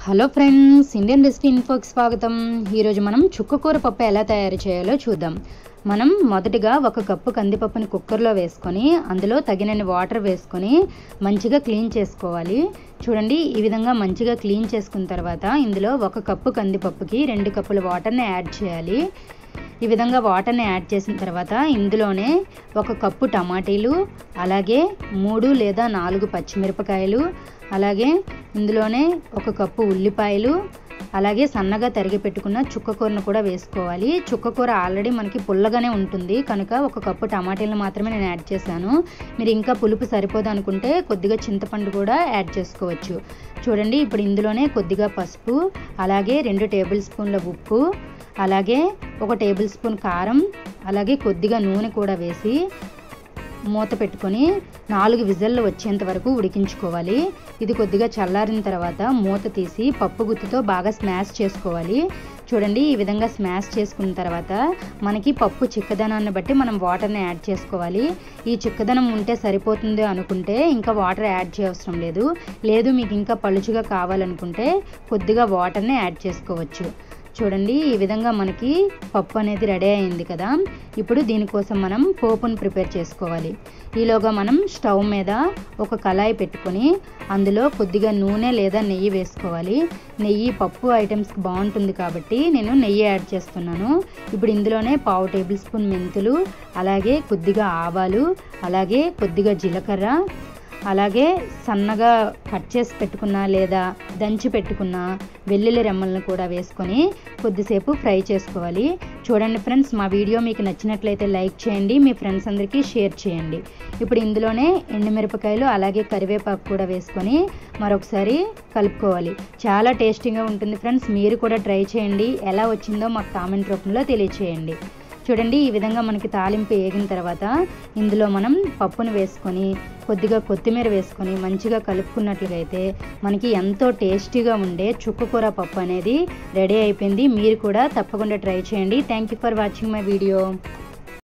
hello friends Indian recipe ఇన్ఫోకి స్వాగతం ఈరోజు మనం చుక్కకూర పప్పు ఎలా తయారు చేయాలో చూద్దాం మనం మొదటిగా ఒక కప్పు కందిపప్పుని కుక్కర్లో వేసుకొని అందులో తగినన్ని వాటర్ వేసుకొని మంచిగా క్లీన్ చేసుకోవాలి చూడండి ఈ విధంగా మంచిగా క్లీన్ చేసుకున్న తర్వాత ఇందులో ఒక కప్పు కందిపప్పుకి రెండు కప్పుల వాటర్ని యాడ్ చేయాలి ఈ విధంగా వాటర్ని యాడ్ చేసిన తర్వాత ఇందులోనే ఒక కప్పు టమాటీలు అలాగే మూడు లేదా నాలుగు పచ్చిమిరపకాయలు అలాగే ఇందులోనే ఒక కప్పు ఉల్లిపాయలు అలాగే సన్నగా తరిగి పెట్టుకున్న చుక్కకూరను కూడా వేసుకోవాలి చుక్కకూర ఆల్రెడీ మనకి పుల్లగానే ఉంటుంది కనుక ఒక కప్పు టమాటీలను మాత్రమే నేను యాడ్ చేశాను మీరు ఇంకా పులుపు సరిపోదు అనుకుంటే కొద్దిగా చింతపండు కూడా యాడ్ చేసుకోవచ్చు చూడండి ఇప్పుడు ఇందులోనే కొద్దిగా పసుపు అలాగే రెండు టేబుల్ స్పూన్ల ఉప్పు అలాగే ఒక టేబుల్ స్పూన్ కారం అలాగే కొద్దిగా నూనె కూడా వేసి మూత పెట్టుకొని నాలుగు విజల్లు వచ్చేంత వరకు ఉడికించుకోవాలి ఇది కొద్దిగా చల్లారిన తర్వాత మూత తీసి పప్పు గుత్తుతో బాగా స్మాష్ చేసుకోవాలి చూడండి ఈ విధంగా స్మాష్ చేసుకున్న తర్వాత మనకి పప్పు చిక్కదనాన్ని బట్టి మనం వాటర్ని యాడ్ చేసుకోవాలి ఈ చిక్కదనం ఉంటే సరిపోతుంది అనుకుంటే ఇంకా వాటర్ యాడ్ చేయవసరం లేదు లేదు మీకు ఇంకా పలుచుగా కావాలనుకుంటే కొద్దిగా వాటర్ని యాడ్ చేసుకోవచ్చు చూడండి ఈ విధంగా మనకి పప్పు అనేది రెడీ అయింది కదా ఇప్పుడు దీనికోసం మనం పోపును ప్రిపేర్ చేసుకోవాలి ఈలోగా మనం స్టవ్ మీద ఒక కళాయి పెట్టుకొని అందులో కొద్దిగా నూనె లేదా నెయ్యి వేసుకోవాలి నెయ్యి పప్పు ఐటమ్స్కి బాగుంటుంది కాబట్టి నేను నెయ్యి యాడ్ చేస్తున్నాను ఇప్పుడు ఇందులోనే పావు టేబుల్ స్పూన్ మెంతులు అలాగే కొద్దిగా ఆవాలు అలాగే కొద్దిగా జీలకర్ర అలాగే సన్నగా కట్ చేసి పెట్టుకున్న లేదా దంచి పెట్టుకున్న వెల్లుల్లి రెమ్మలను కూడా వేసుకొని కొద్దిసేపు ఫ్రై చేసుకోవాలి చూడండి ఫ్రెండ్స్ మా వీడియో మీకు నచ్చినట్లయితే లైక్ చేయండి మీ ఫ్రెండ్స్ అందరికీ షేర్ చేయండి ఇప్పుడు ఇందులోనే ఎండుమిరపకాయలు అలాగే కరివేపాకు కూడా వేసుకొని మరొకసారి కలుపుకోవాలి చాలా టేస్టీగా ఉంటుంది ఫ్రెండ్స్ మీరు కూడా ట్రై చేయండి ఎలా వచ్చిందో మాకు కామెంట్ రూపంలో తెలియచేయండి చూడండి ఈ విధంగా మనకి తాలింపు వేగిన తర్వాత ఇందులో మనం పప్పును వేసుకొని కొద్దిగా కొత్తిమీర వేసుకొని మంచిగా కలుపుకున్నట్లుగా అయితే మనకి ఎంతో టేస్టీగా ఉండే చుక్కకూర పప్పు అనేది రెడీ అయిపోయింది మీరు కూడా తప్పకుండా ట్రై చేయండి thank you for watching my video